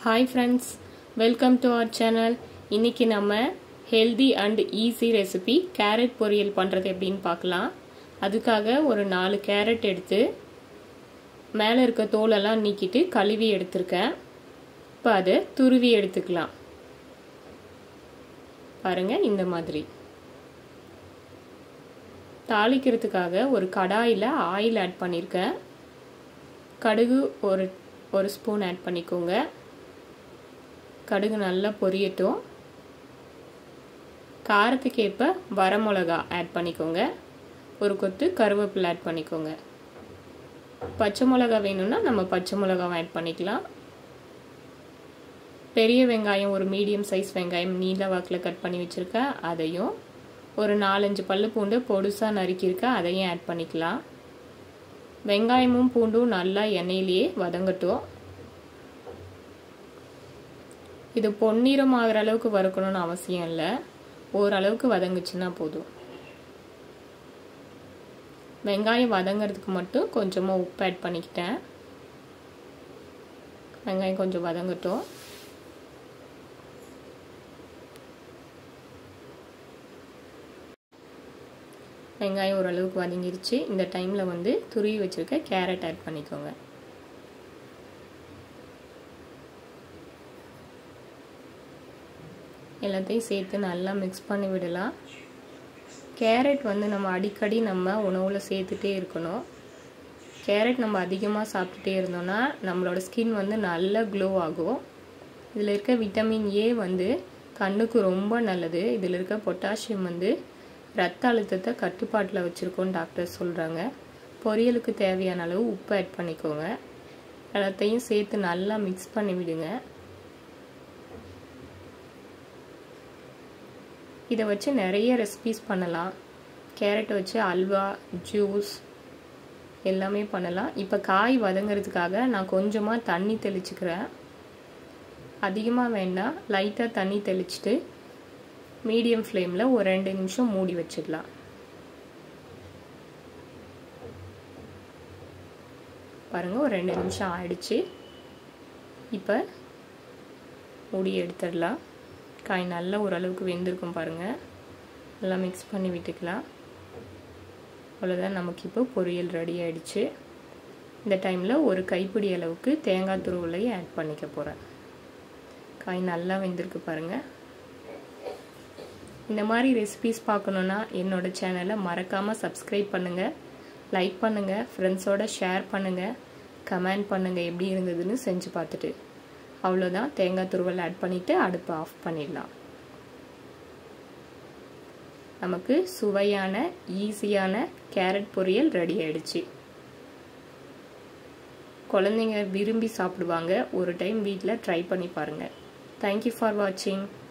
hi friends welcome to our channel இன்னைக்கு நம்ம healthy and easy recipe carrot பொரியல் பண்ணுறது எப்படின்னு பார்க்கலாம் அதுக்காக ஒரு நாலு கேரட் எடுத்து மேலே இருக்க தோலெல்லாம் நீக்கிட்டு கழுவி எடுத்திருக்கேன் இப்போ அதை துருவி எடுத்துக்கலாம் பாருங்க இந்த மாதிரி தாளிக்கிறதுக்காக ஒரு கடாயில் ஆயில் ஆட் பண்ணியிருக்கேன் கடுகு ஒரு ஒரு ஸ்பூன் ஆட் பண்ணிக்கோங்க கடுகு நல்லா பொரியட்டும் காரத்துக்கு ஏற்ப வரமிளகா ஆட் பண்ணிக்கோங்க ஒரு கொத்து கருவேப்பிலை ஆட் பண்ணிக்கோங்க பச்சை மிளகா வேணும்னா நம்ம பச்சை மிளகாவை ஆட் பண்ணிக்கலாம் பெரிய வெங்காயம் ஒரு மீடியம் சைஸ் வெங்காயம் நீல வாக்கில் கட் பண்ணி வச்சுருக்கேன் அதையும் ஒரு நாலஞ்சு பல்லு பூண்டு பொடுசாக நறுக்கியிருக்கேன் அதையும் ஆட் பண்ணிக்கலாம் வெங்காயமும் பூண்டும் நல்லா எண்ணெயிலேயே வதங்கட்டும் இது பொன்னிறம் ஆகிற அளவுக்கு வறுக்கணும்னு அவசியம் இல்லை ஓரளவுக்கு வதங்குச்சுன்னா போதும் வெங்காயம் வதங்கிறதுக்கு மட்டும் கொஞ்சமாக உப்பு ஆட் பண்ணிக்கிட்டேன் வெங்காயம் கொஞ்சம் வதங்கட்டும் வெங்காயம் ஓரளவுக்கு வதங்கிருச்சு இந்த டைமில் வந்து துருவி வச்சுருக்க கேரட் ஆட் பண்ணிக்கோங்க எல்லாத்தையும் சேர்த்து நல்லா மிக்ஸ் பண்ணி விடலாம் கேரட் வந்து நம்ம அடிக்கடி நம்ம உணவில் சேர்த்துட்டே இருக்கணும் கேரட் நம்ம அதிகமாக சாப்பிட்டுட்டே இருந்தோம்னா நம்மளோட ஸ்கின் வந்து நல்ல க்ளோ ஆகும் இதில் இருக்க விட்டமின் ஏ வந்து கண்ணுக்கு ரொம்ப நல்லது இதில் இருக்க பொட்டாசியம் வந்து ரத்த அழுத்தத்தை கட்டுப்பாட்டில் வச்சுருக்கோன்னு டாக்டர் சொல்கிறாங்க பொரியலுக்கு தேவையான அளவு உப்பு ஆட் பண்ணிக்கோங்க எல்லாத்தையும் சேர்த்து நல்லா மிக்ஸ் பண்ணி விடுங்க இதை வச்சு நிறைய ரெசிபிஸ் பண்ணலாம் கேரட்டை வச்சு அல்வா ஜூஸ் எல்லாமே பண்ணலாம் இப்போ காய் வதங்கிறதுக்காக நான் கொஞ்சமாக தண்ணி தெளிச்சுக்கிறேன் அதிகமாக வேண்டாம் லைட்டாக தண்ணி தெளிச்சுட்டு மீடியம் ஃப்ளேமில் ஒரு ரெண்டு நிமிஷம் மூடி வச்சிடலாம் பாருங்கள் ஒரு ரெண்டு நிமிஷம் ஆயிடுச்சு இப்போ மூடி எடுத்துடலாம் காய் நல்லா ஓரளவுக்கு வெந்திருக்கும் பாருங்கள் நல்லா மிக்ஸ் பண்ணி விட்டுக்கலாம் அவ்வளோதான் நமக்கு இப்போ பொரியல் ரெடி ஆயிடுச்சு இந்த டைமில் ஒரு கைப்பிடி அளவுக்கு தேங்காய் துருவலையும் ஆட் பண்ணிக்க போகிறேன் காய் நல்லா வெந்திருக்கு பாருங்கள் இந்த மாதிரி ரெசிபிஸ் பார்க்கணுன்னா என்னோடய சேனலை மறக்காமல் சப்ஸ்கிரைப் பண்ணுங்கள் லைக் பண்ணுங்கள் ஃப்ரெண்ட்ஸோட ஷேர் பண்ணுங்கள் கமெண்ட் பண்ணுங்கள் எப்படி இருந்ததுன்னு செஞ்சு பார்த்துட்டு அவ்வளோதான் தேங்காய் துருவல் ஆட் பண்ணிவிட்டு அடுப்பை ஆஃப் பண்ணிடலாம் நமக்கு சுவையான ஈஸியான கேரட் பொரியல் ரெடி ஆயிடுச்சு குழந்தைங்க விரும்பி சாப்பிடுவாங்க ஒரு டைம் வீட்டில் ட்ரை பண்ணி பாருங்கள் தேங்க்யூ ஃபார் வாட்சிங்